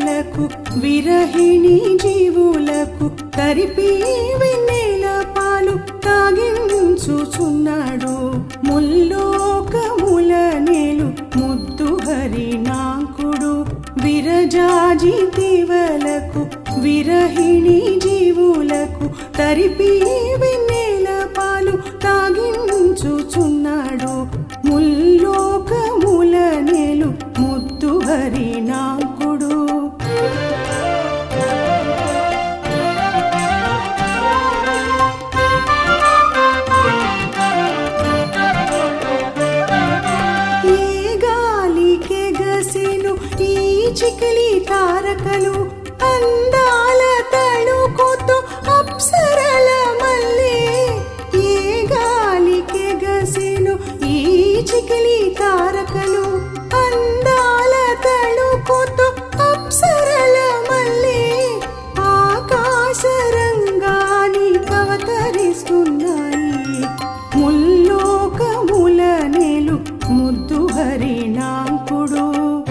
తీవలకు విరహిణి జీవులకు తరిపి వెన్నెల పాలు తాగించుచున్నాడు ముల్లోకముల నేలు ముద్దు హరినాంకుడు విరజాజి తీవలకు విరహిణి జీవులకు తరిపి వెన్నెల పాలు తాగించుచున్నాడు ముల్లోకముల నేలు ముద్దు హరినాంకుడు ఏ గాలికెగసెను ఈ చికిలి తారకలు అందాల తళుకుతూ అప్సరల మల్లె ఏ గాలికెగసెను ఈ చికిలి తారకలు అందాల తళుకుతూ అప్సరల మల్లె ఆకాశ రంగాని అవతరిస్తున్నాయి ముల్లోకముల నేలు ముద్దు హరినాంకుడు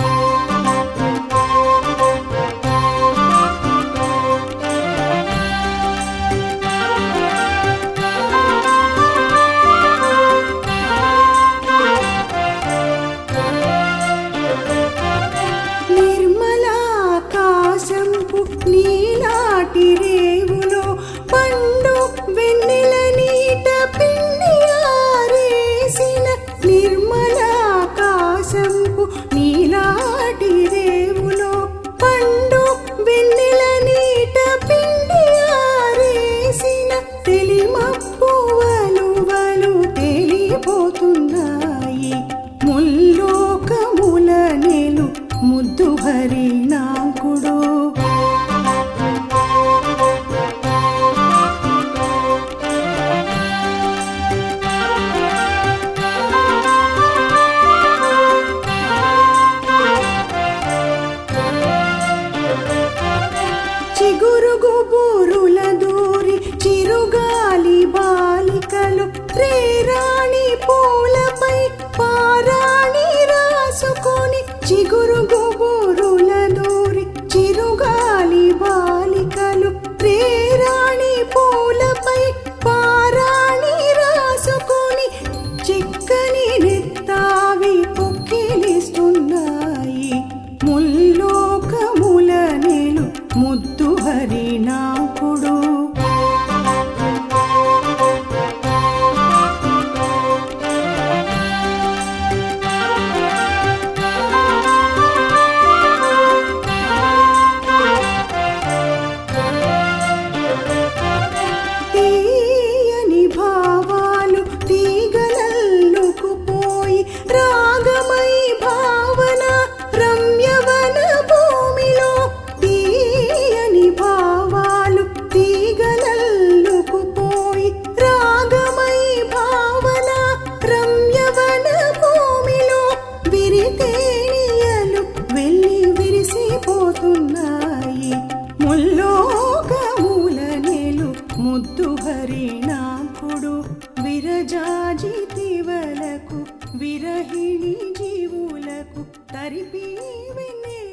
నిర్మలాకాశంపు నీలాటి రేవులో పండు వెన్నెల నీట పిండి ఆరేసిన నిర్మలాకాశంపు నీలాటి రేవులో పండు వెన్నెల నీట పిండి ఆరేసిన తెలిమప్పువలు వలు తేలిపోతున్నాయి ముల్లోకముల నేలు ముద్దు హరినాంకుడు చిగురుగు బూరుల దూరి చిరుగాలి బాలికలు రేరాణి పూలపై పారాణి రాసుకొని చిగురుగు బూరుల దూరి చిరుగాలి బాలికలు రేరాణి పూలపై పారాణి రాసుకొని చిక్కని నెత్తావి పొక్కిలిస్తున్నాయి ముల్లోకముల నేలు ముద్దు హరినాకుడు తీయని భావాలు తీగలల్లుకుపోయి రాగమై భావన రమ్యవన భూమిలో తీయని భావాలు తీగలల్లుకుపోయి రాగమై భావన రమ్యవన భూమిలో విరితేనియలు వెళ్ళి విరిసిపోతున్నాయి ముల్లోకముల నేలు ముద్దు హరినాకుడు విరజాజి తివలకు విరహిణి జీవులకు తరిపి వెన్నెల